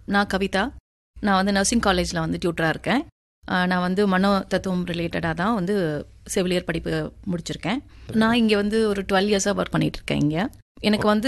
நான் கவிதா நான் வந்து நர்சிங் காலேஜில் வந்து டியூட்டராக இருக்கேன் ஆஹ் நான் வந்து மனோ தத்துவம் ரிலேட்டடாக தான் வந்து செவிலியர் படிப்பு முடிச்சிருக்கேன் நான் இங்கே வந்து ஒரு டுவெல் இயர்ஸாக ஒர்க் பண்ணிட்டு இருக்கேன் இங்கே எனக்கு வந்து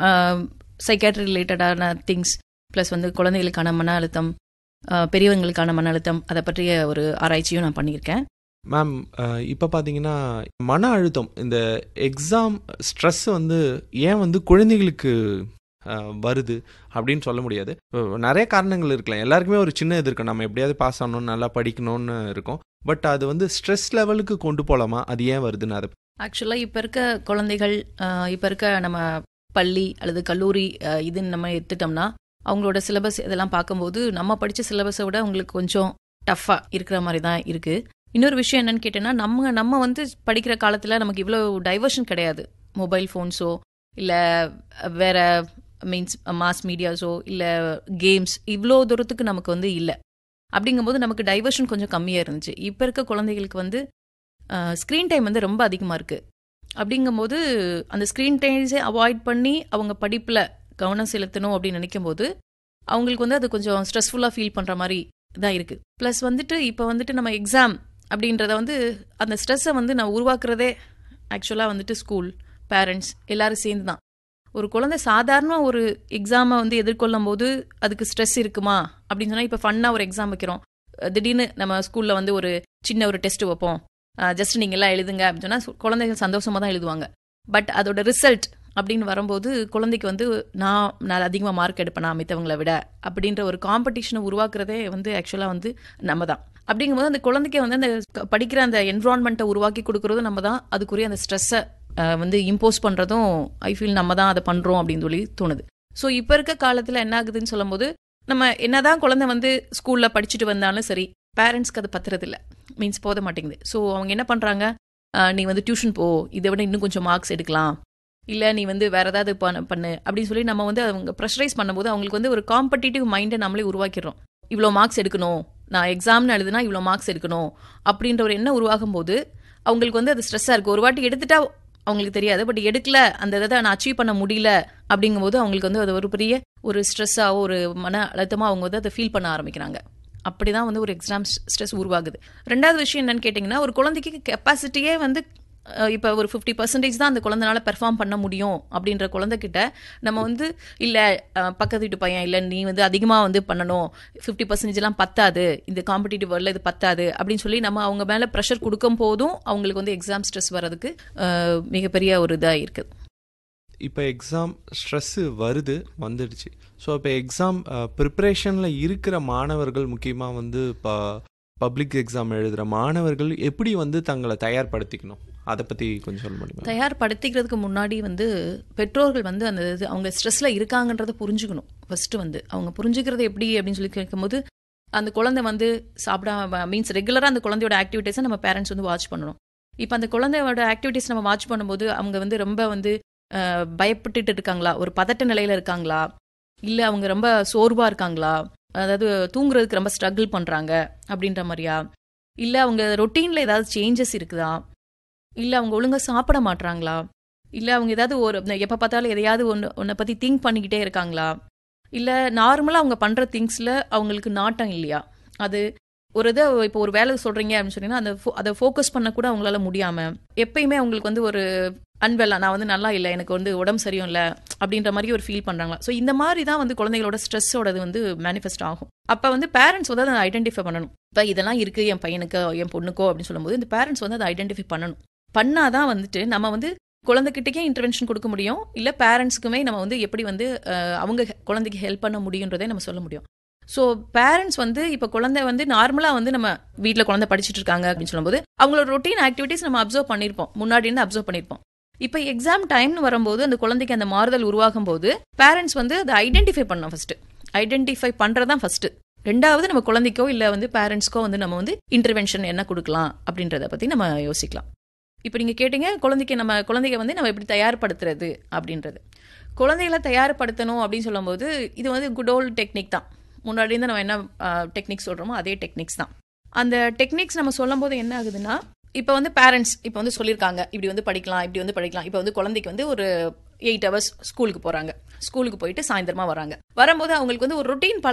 சைக்காட்ரி ரிலேட்டடான திங்ஸ் ப்ளஸ் வந்து குழந்தைகளுக்கான மன அழுத்தம் ஆஹ் பெரியவங்களுக்கான மன அழுத்தம் அதை பற்றிய ஒரு ஆராய்ச்சியும் நான் பண்ணியிருக்கேன் மேம் இப்போ பார்த்தீங்கன்னா மன அழுத்தம் இந்த எக்ஸாம் ஸ்ட்ரெஸ் வந்து ஏன் வந்து குழந்தைகளுக்கு அஹ், வருது அப்படின்னு சொல்ல முடியாது அஹ், நிறைய காரணங்கள் இருக்கலாம் எல்லாருக்குமே ஒரு சின்ன இது இருக்கும் நம்ம எப்படியாவது பாஸ் ஆகணும் நல்லா படிக்கணும்னு இருக்கும் பட் அது வந்து ஸ்ட்ரெஸ் லெவலுக்கு கொண்டு போகலாமா அது ஏன் வருதுன்னு அதை ஆக்சுவலாக இப்போ இருக்க குழந்தைகள் இப்போ இருக்க நம்ம பள்ளி அல்லது கல்லூரி ஆஹ் இதுன்னு நம்ம எடுத்துட்டோம்னா அவங்களோட சிலபஸ் இதெல்லாம் பார்க்கும்போது நம்ம படித்த சிலபஸை விட அவங்களுக்கு கொஞ்சம் டஃப்பாக இருக்கிற மாதிரி தான் இருக்குது இன்னொரு விஷயம் என்னன்னு கேட்டேன்னா நம்ம நம்ம வந்து படிக்கிற காலத்தில் நமக்கு இவ்வளோ டைவர்ஷன் கிடையாது மொபைல் ஃபோன்ஸோ இல்லை வேற மீன்ஸ் மாஸ் மீடியாஸோ இல்லை கேம்ஸ் இவ்வளோ தூரத்துக்கு நமக்கு வந்து இல்லை அப்படிங்கும்போது நமக்கு டைவர்ஷன் கொஞ்சம் கம்மியாக இருந்துச்சு இப்போ இருக்க குழந்தைகளுக்கு வந்து ஸ்க்ரீன் டைம் வந்து ரொம்ப அதிகமாக இருக்குது அப்படிங்கும்போது அந்த ஸ்க்ரீன் டைம்ஸே அவாய்ட் பண்ணி அவங்க படிப்பில் கவனம் செலுத்தணும் அப்படின்னு நினைக்கும் போது அவங்களுக்கு வந்து அது கொஞ்சம் ஸ்ட்ரெஸ்ஃபுல்லாக ஃபீல் பண்ணுற மாதிரி தான் இருக்குது ப்ளஸ் வந்துட்டு இப்போ வந்துட்டு நம்ம எக்ஸாம் அப்படின்றத வந்து அந்த ஸ்ட்ரெஸ்ஸை வந்து நான் உருவாக்குறதே ஆக்சுவலாக வந்துட்டு ஸ்கூல் பேரண்ட்ஸ் எல்லாரும் சேர்ந்து தான் ஒரு குழந்தை சாதாரண ஒரு எக்ஸாமை வந்து எதிர்கொள்ளும் போது அதுக்கு ஸ்ட்ரெஸ் இருக்குமா அப்படின்னு சொன்னால் இப்போ ஃபன்னாக ஒரு எக்ஸாம் வைக்கிறோம் அஹ் திடீர்னு நம்ம ஸ்கூலில் வந்து ஒரு சின்ன ஒரு டெஸ்ட் வைப்போம் ஜஸ்ட் நீங்கள் எல்லாம் எழுதுங்க அப்படின்னு சொன்னால் குழந்தைகள் சந்தோஷமாக தான் எழுதுவாங்க பட் அதோட ரிசல்ட் அப்படின்னு வரும்போது குழந்தைக்கு வந்து நான் நான் அதிகமாக மார்க் எடுப்பேனா மித்தவங்களை விட அப்படின்ற ஒரு காம்படிஷனை உருவாக்குறதே வந்து ஆக்சுவலாக வந்து நம்ம தான் அப்படிங்கும்போது அந்த குழந்தைக்கு வந்து அந்த க- படிக்கிற அந்த என்விரான்மெண்ட்டை உருவாக்கி கொடுக்கறதும் நம்ம தான் அதுக்குரிய அந்த ஸ்ட்ரெஸ்ஸை வந்து இம்போஸ் பண்ணுறதும் ஐ ஃபீல் நம்ம தான் அதை பண்ணுறோம் அப்படின்னு சொல்லி தோணுது ஸோ இப்போ இருக்க காலத்தில் என்ன ஆகுதுன்னு சொல்லும்போது நம்ம என்னதான் குழந்தை வந்து ஸ்கூலில் படிச்சுட்டு வந்தாலும் சரி பேரண்ட்ஸ்க்கு அது பத்துறதில்ல மீன்ஸ் போத மாட்டேங்குது ஸோ அவங்க என்ன பண்ணுறாங்க நீ வந்து டியூஷன் போ இதை விட இன்னும் கொஞ்சம் மார்க்ஸ் எடுக்கலாம் இல்லை நீ வந்து வேற ஏதாவது பண்ண பண்ணு அப்படின்னு சொல்லி நம்ம வந்து அவங்க ப்ரெஷரைஸ் பண்ணும்போது அவங்களுக்கு வந்து ஒரு காம்படிட்டிவ் மைண்டை நம்மளே உருவாக்கிடுறோம் இவ்வளோ மார்க்ஸ் எடுக்கணும் நான் எக்ஸாம்னு எழுதுனா இவ்வளோ மார்க்ஸ் எடுக்கணும் அப்படின்ற ஒரு எண்ணம் உருவாகும் போது அவங்களுக்கு வந்து அது ஸ்ட்ரெஸ்ஸாக இருக்குது ஒரு வாட்டி எடுத்துட்டா அவங்களுக்கு தெரியாது பட் எடுக்கல அந்த இதை நான் அச்சீவ் பண்ண முடியல அப்படிங்கும்போது அவங்களுக்கு வந்து அது ஒரு பெரிய ஒரு ஸ்ட்ரெஸ்ஸாவோ ஒரு மன அழுத்தமாக அவங்க வந்து அதை ஃபீல் பண்ண ஆரம்பிக்கிறாங்க அப்படிதான் வந்து ஒரு எக்ஸாம் ஸ்ட்ரெஸ் உருவாகுது ரெண்டாவது விஷயம் என்னன்னு கேட்டிங்கன்னா ஒரு குழந்தைக்கு கெப்பாசிட்டியே வந்து இப்போ ஒரு ஃபிஃப்டி பர்சன்டேஜ் தான் அந்த குழந்தைனால பெர்ஃபார்ம் பண்ண முடியும் அப்படின்ற குழந்தைகிட்ட நம்ம வந்து இல்லை பக்கத்து வீட்டு பையன் இல்லை நீ வந்து அதிகமாக வந்து பண்ணணும் ஃபிஃப்டி பர்சன்டேஜ்லாம் பத்தாது இந்த காம்படிட்டிவ் வேர்ல்டில் இது பத்தாது அப்படின்னு சொல்லி நம்ம அவங்க மேலே ப்ரெஷர் கொடுக்கும் போதும் அவங்களுக்கு வந்து எக்ஸாம் ஸ்ட்ரெஸ் வர்றதுக்கு அஹ், மிகப்பெரிய ஒரு இதாக இருக்குது இப்போ எக்ஸாம் ஸ்ட்ரெஸ்ஸு வருது வந்துடுச்சு ஸோ இப்போ எக்ஸாம் ப்ரிப்ரேஷனில் இருக்கிற மாணவர்கள் முக்கியமாக வந்து இப்போ பப்ளிக் எக்ஸாம் எழுதுகிற மாணவர்கள் எப்படி வந்து தங்களை தயார்படுத்திக்கணும் அதை பற்றி கொஞ்சம் சொல்ல முடியுமா தயார்படுத்திக்கிறதுக்கு முன்னாடி வந்து பெற்றோர்கள் வந்து அந்த இது அவங்க ஸ்ட்ரெஸ்ல இருக்காங்கன்றதை புரிஞ்சுக்கணும் ஃபர்ஸ்ட் வந்து அவங்க புரிஞ்சுக்கிறது எப்படி அப்படின்னு சொல்லி கேட்கும்போது அந்த குழந்தை வந்து சாப்பிடாம மீன்ஸ் ரெகுலராக அந்த குழந்தையோட ஆக்டிவிட்டீஸை நம்ம பேரண்ட்ஸ் வந்து வாட்ச் பண்ணணும் இப்போ அந்த குழந்தையோட ஆக்டிவிட்டீஸ் நம்ம வாட்ச் பண்ணும்போது அவங்க வந்து ரொம்ப வந்து அஹ், பயப்பட்டுட்டு இருக்காங்களா ஒரு பதட்ட நிலையில இருக்காங்களா இல்லை அவங்க ரொம்ப சோர்வாக இருக்காங்களா அதாவது தூங்குறதுக்கு ரொம்ப ஸ்ட்ரகிள் பண்ணுறாங்க அப்படின்ற மாதிரியா இல்லை அவங்க ரொட்டீனில் ஏதாவது சேஞ்சஸ் இருக்குதா இல்லை அவங்க ஒழுங்கா சாப்பிட மாட்றாங்களா இல்லை அவங்க ஏதாவது ஒரு எப்போ பார்த்தாலும் எதையாவது ஒன்று ஒன்றை பற்றி திங்க் பண்ணிக்கிட்டே இருக்காங்களா இல்லை நார்மலாக அவங்க பண்ணுற திங்ஸில் அவங்களுக்கு நாட்டம் இல்லையா அது ஒரு இதை இப்போ ஒரு வேலை சொல்கிறீங்க அப்படின்னு சொன்னீங்கன்னா அந்த fo- அதை ஃபோக்கஸ் பண்ண கூட அவங்களால முடியாமல் எப்பயுமே அவங்களுக்கு வந்து ஒரு அன்வெல்லா நான் வந்து நல்லா இல்லை எனக்கு வந்து உடம்பு சரியும் இல்லை அப்படின்ற மாதிரி ஒரு ஃபீல் பண்ணுறாங்களா ஸோ இந்த மாதிரி தான் வந்து குழந்தைகளோட ஸ்ட்ரெஸ்ஸோடது வந்து மேனிஃபெஸ்ட் ஆகும் அப்போ வந்து பேரண்ட்ஸ் வந்து அதை ஐடென்டிஃபை பண்ணணும் இப்போ இதெல்லாம் இருக்குது என் பையனுக்கோ என் பொண்ணுக்கோ அப்படின்னு சொல்லும்போது இந்த பேரண்ட்ஸ் வந்து அதை ஐடென்டிஃபை பண்ணணும் பண்ணாதான் வந்துட்டு நம்ம வந்து குழந்தைகிட்டக்கே இன்டர்வென்ஷன் கொடுக்க முடியும் இல்லை பேரண்ட்ஸ்க்குமே நம்ம வந்து எப்படி வந்து அஹ், அவங்க குழந்தைக்கு ஹெல்ப் பண்ண முடியுன்றதே நம்ம சொல்ல முடியும் ஸோ பேரண்ட்ஸ் வந்து இப்போ குழந்தை வந்து நார்மலாக வந்து நம்ம வீட்டில் குழந்தை படிச்சுட்டு இருக்காங்க அப்படின்னு சொல்லும்போது அவங்களோட ரொட்டீன் ஆக்டிவிட்டீஸ் நம்ம அப்சர்வ் பண்ணியிருப்போம் முன்னாடி இருந்து அப்சர்வ் பண்ணியிருப்போம் இப்போ எக்ஸாம் டைம்னு வரும்போது அந்த குழந்தைக்கு அந்த மாறுதல் உருவாகும் போது பேரண்ட்ஸ் வந்து அதை ஐடென்டிஃபை பண்ணணும் ஃபர்ஸ்ட் ஐடென்டிஃபை பண்ணுறதான் ஃபர்ஸ்ட் ரெண்டாவது நம்ம குழந்தைக்கோ இல்லை வந்து பேரண்ட்ஸ்க்கோ வந்து நம்ம வந்து இன்டர்வென்ஷன் என்ன கொடுக்கலாம் அப்படின்றத பற்றி நம்ம யோசிக்கலாம் இப்போ நீங்கள் கேட்டீங்க குழந்தைக்கு நம்ம குழந்தைங்க வந்து நம்ம எப்படி தயார்படுத்துறது அப்படின்றது குழந்தைகளை தயார்படுத்தணும் அப்படின்னு சொல்லும்போது இது வந்து குட் ஓல்டு டெக்னிக் தான் முன்னாடி இருந்து நம்ம என்ன டெக்னிக்ஸ் சொல்கிறோமோ அதே டெக்னிக்ஸ் தான் அந்த டெக்னிக்ஸ் நம்ம சொல்லும்போது என்ன ஆகுதுன்னா இப்போ வந்து பேரண்ட்ஸ் இப்போ வந்து சொல்லியிருக்காங்க இப்படி வந்து படிக்கலாம் இப்படி வந்து படிக்கலாம் இப்போ வந்து குழந்தைக்கு வந்து ஒரு எயிட் ஹவர்ஸ் ஸ்கூலுக்கு போகிறாங்க ஸ்கூலுக்கு போயிட்டு சாயந்தரமா வராங்க வரும்போது அவங்களுக்கு வந்து ஒரு ரொட்டீன்